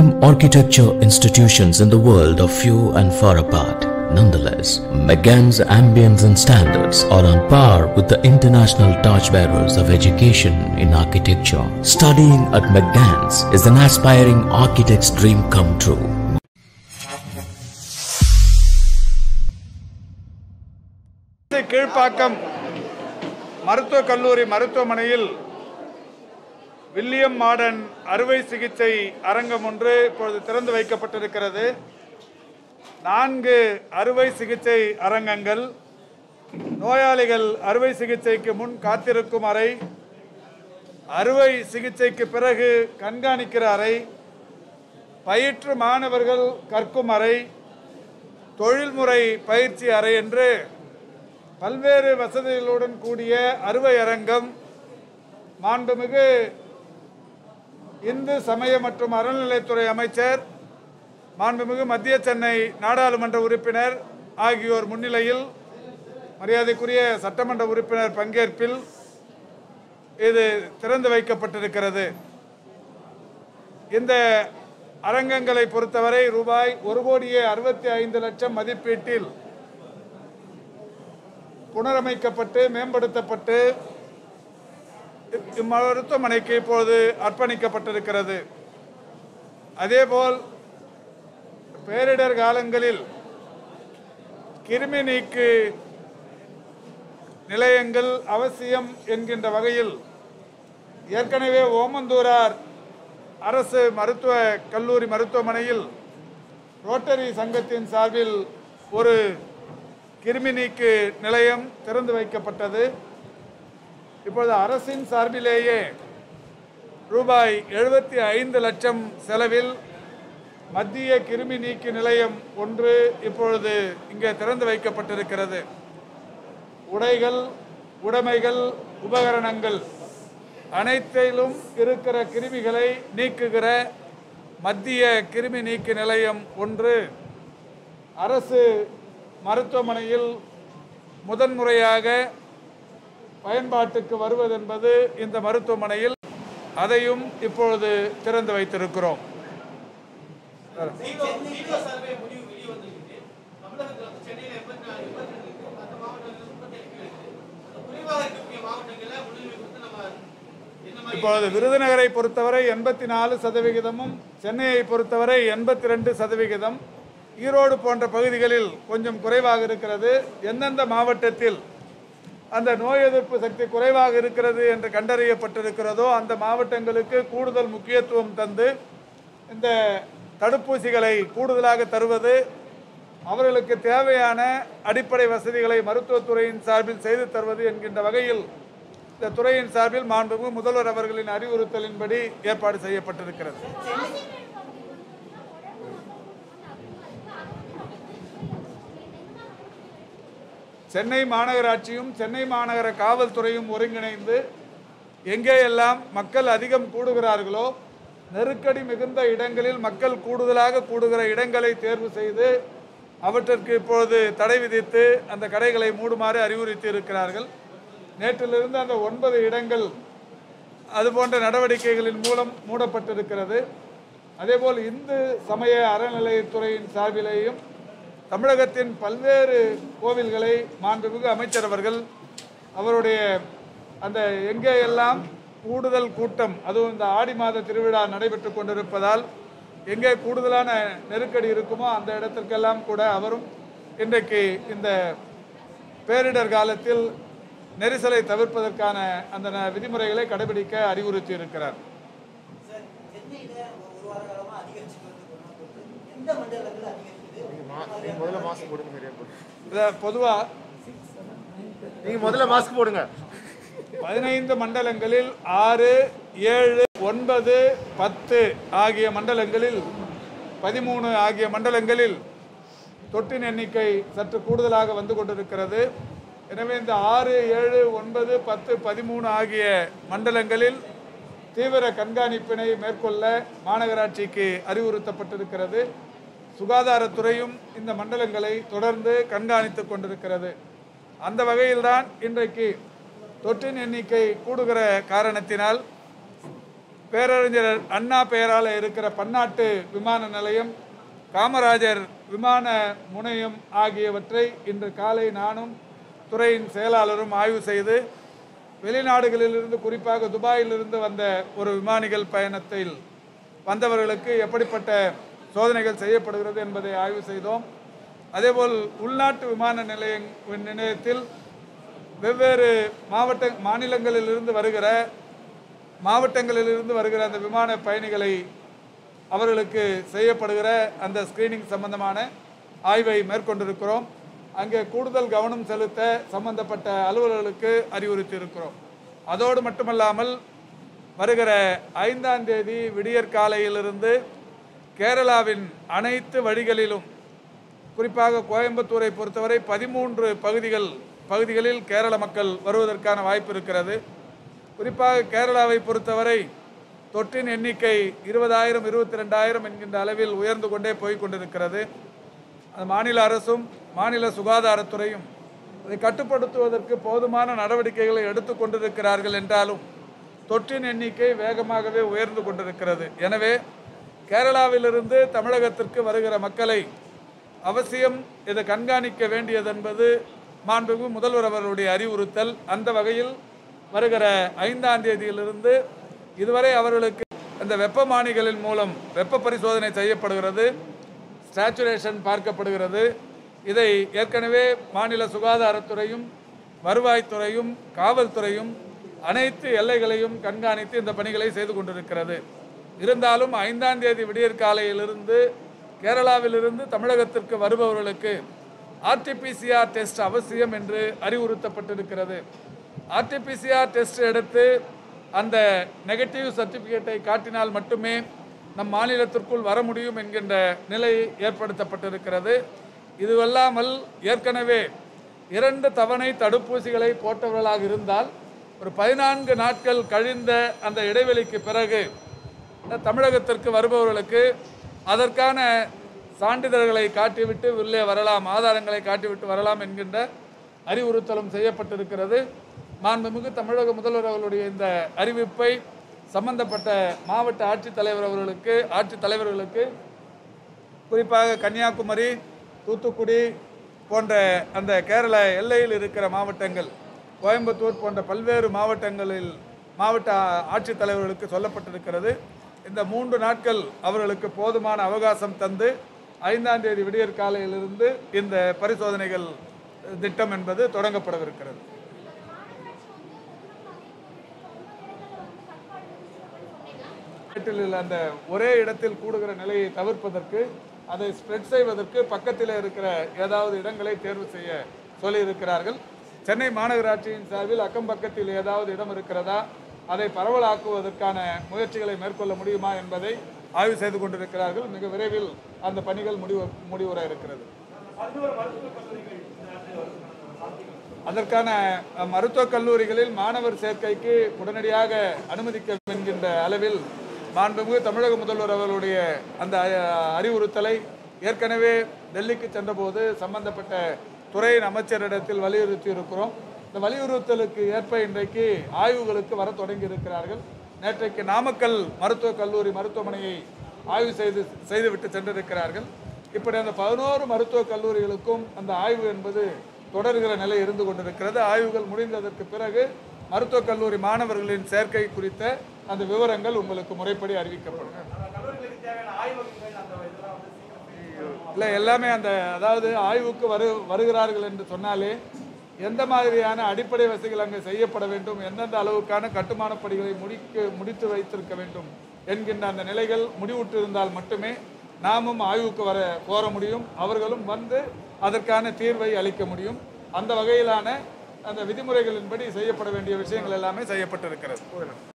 premium architecture institutions in the world are few and far apart. Nonetheless, McGann's ambience and standards are on par with the international torchbearers of education in architecture. Studying at McGann's is an aspiring architect's dream come true. Kilpauk மருத்துவக் கல்லூரி மருத்துவமனையில் William modern அறுவை சிகிச்சை அரங்கம் ஒன்று இப்பொழுது திறந்து வைக்கப்பட்டிருக்கிறது நான்கு அறுவை சிகிச்சை அரங்கங்கள் நோயாளிகள் அறுவை சிகிச்சைக்கு முன் காத்திருக்கும் அறை அறுவை சிகிச்சைக்கு பிறகு கண்காணிக்கிற அறை பயிற்று மாணவர்கள் கற்கும் அறை தொழில்முறை பயிற்சி அறை என்று பல்வேறு வசதிகளுடன் கூடிய அறுவை அரங்கம் மாண்புமிகு இந்து சமய மற்றும் அறநிலைத்துறை அமைச்சர் மாண்புமிகு மத்திய சென்னை நாடாளுமன்ற உறுப்பினர் ஆகியோர் முன்னிலையில் மரியாதைக்குரிய சட்டமன்ற உறுப்பினர் பங்கேற்பில் இது திறந்து வைக்கப்பட்டிருக்கிறது இந்த அரங்கங்களை பொறுத்தவரை ரூபாய் ஒரு கோடியே அறுபத்தி ஐந்து லட்சம் மதிப்பீட்டில் புனரமைக்கப்பட்டு மேம்படுத்தப்பட்டு இ- இம்மருத்துவமனைக்கு இப்போது அர்ப்பணிக்கப்பட்டிருக்கிறது அதேபோல் பேரிடர் காலங்களில் கிருமி நீக்கு நிலையங்கள் அவசியம் என்கின்ற வகையில் ஏற்கனவே ஓமந்தூரார் அரசு மருத்துவ கல்லூரி மருத்துவமனையில் ரோட்டரி சங்கத்தின் சார்பில் ஒரு கிருமி நீக்கு நிலையம் திறந்து வைக்கப்பட்டது இப்பொழுது அரசின் சார்பிலேயே ரூபாய் எழுபத்தி ஐந்து லட்சம் செலவில் மத்திய கிருமி நீக்கு நிலையம் ஒன்று இப்பொழுது இங்கே திறந்து வைக்கப்பட்டிருக்கிறது உடைகள் உடைமைகள் உபகரணங்கள் அனைத்திலும் இருக்கிற கிருமிகளை நீக்குகிற மத்திய கிருமி நீக்கு நிலையம் ஒன்று அரசு மருத்துவமனையில் முதன்முறையாக பயன்பாட்டுக்கு வருவதென்பது இந்த மருத்துவமனையில் அதையும் இப்பொழுது திறந்து வைத்திருக்கிறோம் இப்பொழுது விருதுநகரை பொறுத்தவரை எண்பத்தி நாலு சதவிகிதமும் சென்னையை பொறுத்தவரை எண்பத்தி ரெண்டு சதவிகிதம் ஈரோடு போன்ற பகுதிகளில் கொஞ்சம் குறைவாக இருக்கிறது எந்தெந்த மாவட்டத்தில் அந்த நோய் எதிர்ப்பு சக்தி குறைவாக இருக்கிறது என்று கண்டறியப்பட்டிருக்கிறதோ அந்த மாவட்டங்களுக்கு கூடுதல் முக்கியத்துவம் தந்து இந்த தடுப்பூசிகளை கூடுதலாக தருவது அவர்களுக்கு தேவையான அடிப்படை வசதிகளை மருத்துவத்துறையின் சார்பில் செய்து தருவது என்கின்ற வகையில் இந்த துறையின் சார்பில் மாண்புமிகு முதல்வர் அவர்களின் அறிவுறுத்தலின்படி ஏற்பாடு செய்யப்பட்டிருக்கிறது சென்னை மாநகராட்சியும் சென்னை மாநகர காவல்துறையும் ஒருங்கிணைந்து எங்கேயெல்லாம் மக்கள் அதிகம் கூடுகிறார்களோ நெருக்கடி மிகுந்த இடங்களில் மக்கள் கூடுதலாக கூடுகிற இடங்களை தேர்வு செய்து அவற்றிற்கு இப்பொழுது தடை விதித்து அந்த கடைகளை மூடுமாறு அறிவுறுத்தி இருக்கிறார்கள் நேற்றிலிருந்து அந்த ஒன்பது இடங்கள் அது போன்ற நடவடிக்கைகளின் மூலம் மூடப்பட்டிருக்கிறது அதேபோல் இந்து சமய அறநிலையத்துறையின் சார்பிலேயும் தமிழகத்தின் பல்வேறு கோவில்களை மாண்புமிகு அமைச்சர் அவர்கள் அவருடைய அந்த எங்கே எல்லாம் கூடுதல் கூட்டம் அதுவும் இந்த ஆடி மாத திருவிழா நடைபெற்று கொண்டிருப்பதால் எங்கே கூடுதலான நெருக்கடி இருக்குமோ அந்த இடத்திற்கெல்லாம் கூட அவரும் இன்றைக்கு இந்த பேரிடர் காலத்தில் நெரிசலை தவிர்ப்பதற்கான அந்த ந- விதிமுறைகளை கடைபிடிக்க அறிவுறுத்தி இருக்கிறார் சார் சென்னையில ஒரு வார காலமா அதிகரிச்சுட்டு வந்து கொரோனா தொற்று எந்த மண்டலத்தில் அதிகரிக்குது நீங்க முதல்ல மாஸ்க் போடுங்க நிறைய போட்டு இதை பொதுவாக நீங்க முதல்ல மாஸ்க் போடுங்க பதினைந்து மண்டலங்களில் ஆறு ஏழு ஒன்பது பத்து ஆகிய மண்டலங்களில் பதிமூணு ஆகிய மண்டலங்களில் தொற்றின் எண்ணிக்கை சற்று கூடுதலாக வந்து கொண்டிருக்கிறது எனவே இந்த ஆறு ஏழு ஒன்பது பத்து பதிமூணு ஆகிய மண்டலங்களில் தீவிர கண்காணிப்பினை மேற்கொள்ள மாநகராட்சிக்கு அறிவுறுத்தப்பட்டிருக்கிறது சுகாதாரத்துறையும் இந்த மண்டலங்களை தொடர்ந்து கண்காணித்துக் கொண்டிருக்கிறது அந்த வகையில்தான் இன்றைக்கு தொற்றின் எண்ணிக்கை கூடுகிற காரணத்தினால் பேரறிஞர் அண்ணா பெயரால் இருக்கிற பன்னாட்டு விமான நிலையம் காமராஜர் விமான முனையம் ஆகியவற்றை இன்று காலை நானும் துறையின் செயலாளரும் ஆய்வு செய்து வெளிநாடுகளிலிருந்து குறிப்பாக துபாயிலிருந்து வந்த ஒரு விமானிகள் பயணத்தில் வந்தவர்களுக்கு எப்படிப்பட்ட சோதனைகள் செய்யப்படுகிறது என்பதை ஆய்வு செய்தோம் அதேபோல் உள்நாட்டு விமான நிலைய நிலையத்தில் வெவ்வேறு மாவட்ட மாநிலங்களிலிருந்து வருகிற மாவட்டங்களிலிருந்து வருகிற அந்த விமான பயணிகளை அவர்களுக்கு செய்யப்படுகிற அந்த ஸ்கிரீனிங் சம்பந்தமான ஆய்வை மேற்கொண்டிருக்கிறோம் அங்கே கூடுதல் கவனம் செலுத்த சம்பந்தப்பட்ட அலுவலர்களுக்கு அறிவுறுத்தி இருக்கிறோம் அதோடு மட்டுமல்லாமல் வருகிற ஐந்தாம் தேதி விடியற் காலையிலிருந்து கேரளாவின் அனைத்து வழிகளிலும் குறிப்பாக கோயம்புத்தூரை பொறுத்தவரை பதிமூன்று பகுதிகள் பகுதிகளில் கேரள மக்கள் வருவதற்கான வாய்ப்பு இருக்கிறது குறிப்பாக கேரளாவை பொறுத்தவரை தொற்றின் எண்ணிக்கை இருபதாயிரம் இருபத்தி ரெண்டாயிரம் என்கின்ற அளவில் உயர்ந்து கொண்டே போய் கொண்டிருக்கிறது அது மாநில அரசும் மாநில சுகாதாரத்துறையும் அதை கட்டுப்படுத்துவதற்கு போதுமான நடவடிக்கைகளை எடுத்து கொண்டிருக்கிறார்கள் என்றாலும் தொற்றின் எண்ணிக்கை வேகமாகவே உயர்ந்து கொண்டிருக்கிறது எனவே கேரளாவிலிருந்து தமிழகத்திற்கு வருகிற மக்களை அவசியம் இதை கண்காணிக்க வேண்டியது என்பது மாண்புமிகு முதல்வர் அவர்களுடைய அறிவுறுத்தல் அந்த வகையில் வருகிற ஐந்தாம் தேதியிலிருந்து இதுவரை அவர்களுக்கு இந்த வெப்பமானிகளின் மூலம் வெப்ப பரிசோதனை செய்யப்படுகிறது ஸ்டாச்சுரேஷன் பார்க்கப்படுகிறது இதை ஏற்கனவே மாநில சுகாதாரத்துறையும் வருவாய்த்துறையும் காவல்துறையும் அனைத்து எல்லைகளையும் கண்காணித்து இந்த பணிகளை செய்து கொண்டிருக்கிறது இருந்தாலும் ஐந்தாம் தேதி விடியற் காலையிலிருந்து கேரளாவிலிருந்து தமிழகத்திற்கு வருபவர்களுக்கு ஆர்டிபிசிஆர் டெஸ்ட் அவசியம் என்று அறிவுறுத்தப்பட்டிருக்கிறது ஆர்டிபிசிஆர் டெஸ்ட் எடுத்து அந்த நெகட்டிவ் சர்டிஃபிகேட்டை காட்டினால் மட்டுமே நம் மாநிலத்திற்குள் வர முடியும் என்கின்ற நிலை ஏற்படுத்தப்பட்டிருக்கிறது இதுவல்லாமல் ஏற்கனவே இரண்டு தவணை தடுப்பூசிகளை போட்டவர்களாக இருந்தால் ஒரு பதினான்கு நாட்கள் கழிந்த அந்த இடைவெளிக்கு பிறகு தமிழகத்திற்கு வருபவர்களுக்கு அதற்கான சான்றிதழ்களை காட்டிவிட்டு உள்ளே வரலாம் ஆதாரங்களை காட்டிவிட்டு வரலாம் என்கின்ற அறிவுறுத்தலும் செய்யப்பட்டிருக்கிறது மாண்புமிகு தமிழக முதல்வர் அவர்களுடைய இந்த அறிவிப்பை சம்பந்தப்பட்ட மாவட்ட ஆட்சித்தலைவர் அவர்களுக்கு ஆட்சித்தலைவர்களுக்கு குறிப்பாக கன்னியாகுமரி தூத்துக்குடி போன்ற அந்த கேரள எல்லையில் இருக்கிற மாவட்டங்கள் கோயம்புத்தூர் போன்ற பல்வேறு மாவட்டங்களில் மாவட்ட ஆட்சித்தலைவர்களுக்கு சொல்லப்பட்டிருக்கிறது இந்த மூன்று நாட்கள் அவர்களுக்கு போதுமான அவகாசம் தந்து ஐந்தாம் தேதி விடியற் காலையிலிருந்து இந்த பரிசோதனைகள் திட்டம் என்பது தொடங்கப்படவிருக்கிறது வீட்டில் அந்த ஒரே இடத்தில் கூடுகிற நிலையை தவிர்ப்பதற்கு அதை ஸ்ப்ரெட் செய்வதற்கு பக்கத்தில் இருக்கிற ஏதாவது இடங்களை தேர்வு செய்ய சொல்லியிருக்கிறார்கள் சென்னை மாநகராட்சியின் சார்பில் அக்கம் பக்கத்தில் ஏதாவது இடம் இருக்கிறதா அதை பரவலாக்குவதற்கான முயற்சிகளை மேற்கொள்ள முடியுமா என்பதை ஆய்வு செய்து கொண்டிருக்கிறார்கள் மிக விரைவில் அந்த பணிகள் முடிவு முடிவுற இருக்கிறது அதற்கான அஹ், மருத்துவக் கல்லூரிகளில் மாணவர் சேர்க்கைக்கு உடனடியாக அனுமதிக்க என்கின்ற அளவில் மாண்புமிகு தமிழக முதல்வர் அவர்களுடைய அந்த அஹ், அறிவுறுத்தலை ஏற்கனவே டெல்லிக்கு சென்றபோது சம்பந்தப்பட்ட துறையின் அமைச்சரிடத்தில் வலியுறுத்தி இருக்கிறோம் இந்த வலியுறுத்தலுக்கு ஏற்ப இன்றைக்கு ஆய்வுகளுக்கு வர தொடங்கி இருக்கிறார்கள் நேற்றைக்கு நாமக்கல் மருத்துவக் கல்லூரி மருத்துவமனையை ஆய்வு செய்து செய்துவிட்டு சென்றிருக்கிறார்கள் இப்படி அந்த பதினோரு மருத்துவக் கல்லூரிகளுக்கும் அந்த ஆய்வு என்பது தொடர்கிற நிலை இருந்து கொண்டிருக்கிறது ஆய்வுகள் முடிந்ததற்கு பிறகு மருத்துவக் கல்லூரி மாணவர்களின் சேர்க்கை குறித்த அந்த விவரங்கள் உங்களுக்கு முறைப்படி அறிவிக்கப்படும் இல்லை எல்லாமே அந்த அதாவது ஆய்வுக்கு வரு வருகிறார்கள் என்று சொன்னாலே எந்த மாதிரியான அடிப்படை வசதிகள் அங்கே செய்யப்பட வேண்டும் எந்தெந்த அளவுக்கான கட்டுமான பணிகளை முடிக்க முடித்து வைத்திருக்க வேண்டும் என்கின்ற அந்த நிலைகள் முடிவுற்றிருந்தால் மட்டுமே நாமும் ஆய்வுக்கு வர கோர முடியும் அவர்களும் வந்து அதற்கான தீர்வை அளிக்க முடியும் அந்த வகையிலான அந்த விதிமுறைகளின்படி செய்யப்பட வேண்டிய விஷயங்கள் எல்லாமே செய்யப்பட்டிருக்கிறது